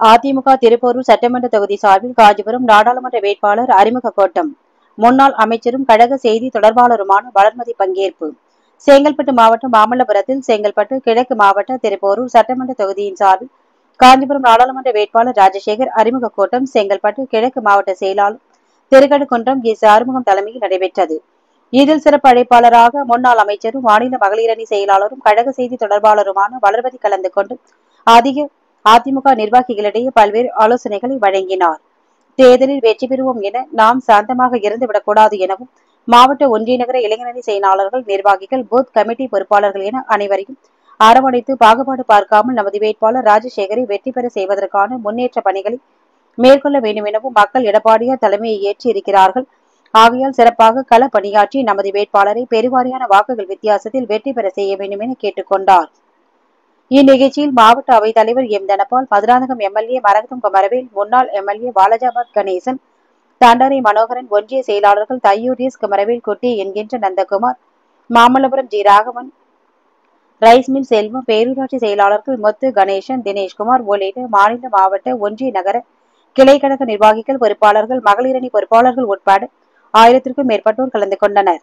அதிமுக திருப்போரூர் சட்டமன்ற தொகுதி சார்பில் காஞ்சிபுரம் நாடாளுமன்ற வேட்பாளர் அறிமுக கோட்டம் முன்னாள் அமைச்சரும் கழக செய்தி தொடர்பாளருமான வளர்மதி பங்கேற்பு செங்கல்பட்டு மாவட்டம் மாமல்லபுரத்தில் செங்கல்பட்டு கிழக்கு மாவட்ட திருப்போரூர் சட்டமன்ற தொகுதியின் சார்பில் காஞ்சிபுரம் நாடாளுமன்ற வேட்பாளர் ராஜசேகர் அறிமுக கூட்டம் செங்கல்பட்டு கிழக்கு மாவட்ட செயலாளர் திருக்கடுகுன்றம் எஸ் ஆறுமுகம் தலைமையில் நடைபெற்றது இதில் சிறப்பு அழைப்பாளராக முன்னாள் அமைச்சரும் மாநில மகளிரணி செயலாளரும் கழக செய்தி தொடர்பாளருமான வளர்மதி கலந்து கொண்டு அதிக அதிமுக நிர்வாகிகளிடையே பல்வேறு ஆலோசனைகளை வழங்கினார் தேர்தலில் வெற்றி பெறுவோம் என நாம் சாந்தமாக இருந்துவிடக்கூடாது எனவும் மாவட்ட ஒன்றிய நகர இளைஞரணி செயலாளர்கள் நிர்வாகிகள் பூத் கமிட்டி பொறுப்பாளர்கள் என அனைவரையும் அரவணைத்து பாகுபாடு பார்க்காமல் நமது வேட்பாளர் ராஜசேகரை வெற்றி பெற செய்வதற்கான முன்னேற்ற பணிகளை மேற்கொள்ள வேண்டும் எனவும் மக்கள் எடப்பாடியார் தலைமையை ஏற்றி இருக்கிறார்கள் ஆகையால் சிறப்பாக கள பணியாற்றி நமது வேட்பாளரை பெருவாரியான வாக்குகள் வித்தியாசத்தில் வெற்றி பெற செய்ய வேண்டும் என கேட்டுக்கொண்டார் இந்நிகழ்ச்சியில் மாவட்ட அவைத் தலைவர் எம் தனபால் மதுராந்தகம் எம்எல்ஏ மரகதம் குமரவேல் முன்னாள் எம்எல்ஏ பாலஜாபாத் கணேசன் தண்டரை மனோகரன் ஒன்றிய செயலாளர்கள் தையூர் எஸ் குமரவேல் குட்டி என்கின்ற Nandakumar Mamallapuram G Raghavan rice mill Selvam பேரூராட்சி செயலாளர்கள் முத்து கணேசன் தினேஷ்குமார் உள்ளிட்ட மாநில மாவட்ட ஒன்றிய நகர கிளைக்கழக நிர்வாகிகள் பொறுப்பாளர்கள் மகளிரணி பொறுப்பாளர்கள் உட்பட ஆயிரத்திற்கும் மேற்பட்டோர் கலந்து கொண்டனர்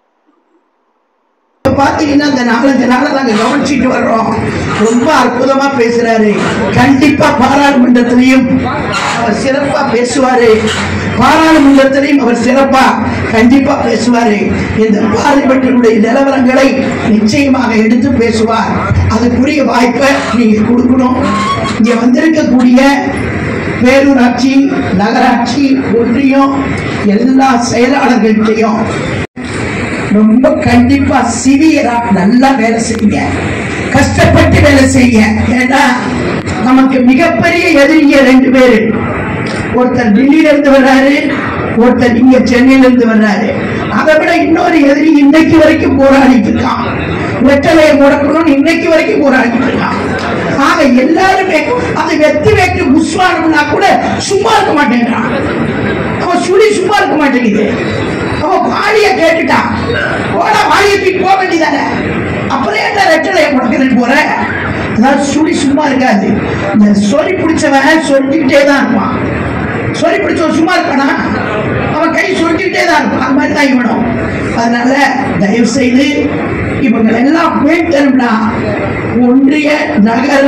இப்ப பாத்தீங்கன்னா இந்த நாலஞ்சு நாள நாங்க கவனிச்சுட்டு வர்றோம் ரொம்ப அற்புதமா பேசுறாரு கண்டிப்பா பாராளுமன்றத்திலையும் அவர் சிறப்பா பேசுவாரு பாராளுமன்றத்திலையும் அவர் சிறப்பா கண்டிப்பா பேசுவாரு இந்த பார்லிமெண்டினுடைய நிலவரங்களை நிச்சயமாக எடுத்து பேசுவார் அதுக்குரிய வாய்ப்பை நீங்க கொடுக்கணும் இங்க வந்திருக்கக்கூடிய பேரூராட்சி நகராட்சி ஒன்றியம் எல்லா செயலாளர்கள்ட்டையும் ரொம்ப கண்டிப்பா சிவியரா நல்லா வேலை செய்யுங்க கஷ்டப்பட்டு வேலை செய்யுங்க ஏன்னா நமக்கு மிகப்பெரிய எதிரிங்க ரெண்டு பேரு ஒருத்தர் டெல்லியில இருந்து வர்றாரு ஒருத்தர் இங்க சென்னையில இருந்து வர்றாரு அதை விட இன்னொரு எதிரி இன்னைக்கு வரைக்கும் போராடிட்டு இருக்கான் வெட்டலையை முடக்கணும்னு இன்னைக்கு வரைக்கும் போராடிட்டு இருக்கான் ஆக எல்லாருமே அது வெத்தி வைக்க புஷ்வானம்னா கூட சும்மா இருக்க மாட்டேங்கிறான் அவன் சுழி சும்மா இருக்க மாட்டேங்குது அவன் வாலிய கேட்டுட்டான் போடா வாலிய தூக்கி போக வேண்டியதானே அப்புறம் என்ன ரெட்டலைய முடக்கிறேன்னு போற அதாவது சுழி சும்மா இருக்காது இந்த சொல்லி பிடிச்சவன் சொல்லிக்கிட்டே தான் இருப்பான் சொல்லி பிடிச்சவன் சும்மா இருப்பானா அவன் கை சொல்லிக்கிட்டே தான் இருப்பான் அந்த மாதிரி தான் இவனும் அதனால தயவு செய்து இவங்க எல்லாம் மீட்டணும்னா ஒன்றிய நகர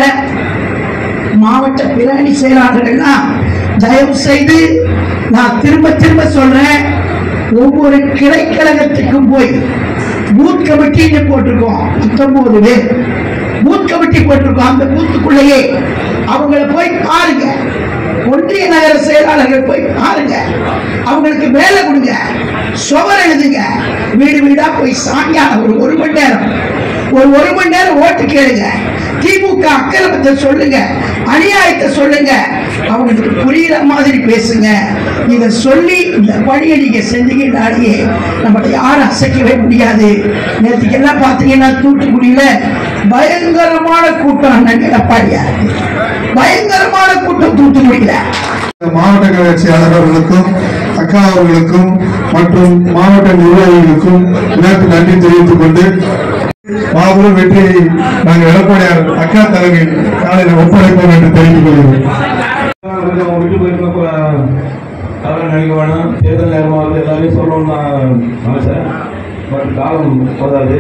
மாவட்ட பிராணி செயலாளர்கள்லாம் தயவு செய்து நான் திரும்ப திரும்ப சொல்றேன் ஒவ்வொரு கிளைக்கழகத்துக்கும் போய் பூத் கமிட்டின்னு போட்டிருக்கோம் பத்தொன்பது பேர் பூத் கமிட்டி போட்டிருக்கோம் அந்த பூத்துக்குள்ளேயே அவங்கள போய் பாருங்க ஒன்றிய நகர செயலாளர்கள் போய் பாருங்க அவங்களுக்கு வேலை கொடுங்க சுவர் எழுதுங்க வீடு வீடா போய் சாயங்காலம் ஒரு ஒரு மணி நேரம் ஒரு ஒரு மணி நேரம் ஓட்டு கேளுங்க திமுக அக்கிரமத்தை சொல்லுங்க அநியாயத்தை சொல்லுங்க அவங்களுக்கு புரியுற மாதிரி பேசுங்க இதை சொல்லி இந்த பணியை நீங்க செஞ்சீங்கன்னாலேயே நம்மளை யாரும் அசைக்கவே முடியாது நேற்றுக்கு எல்லாம் பார்த்தீங்கன்னா தூத்துக்குடியில பயங்கரமான கூட்டம் அண்ணன் எடப்பாடியார் பயங்கரமான கூட்டம் தூத்துக்குடியில மாவட்ட கழக செயலாளர்களுக்கும் அக்கா அவர்களுக்கும் மற்றும் மாவட்ட நிர்வாகிகளுக்கும் எனக்கு நன்றி தெரிவித்துக் கொண்டு மாபெரும் வெற்றியை நாங்கள் எடப்பாடியார் அக்கா தலைமையில் காலையில் ஒப்படைப்போம் என்று தெரிவித்துக் கொள்கிறோம் கொஞ்சம் விட்டு போயிருக்க தவறு நினைக்க வேணாம் தேர்தல் நேரமாக வந்து எல்லாமே சொல்லணும்னு நான் ஆசை பட் காலம் போதாது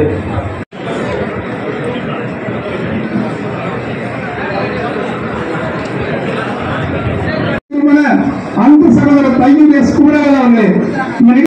அன்பு சகோதரர் தையூர் எஸ் குமரவேல் அவர்களே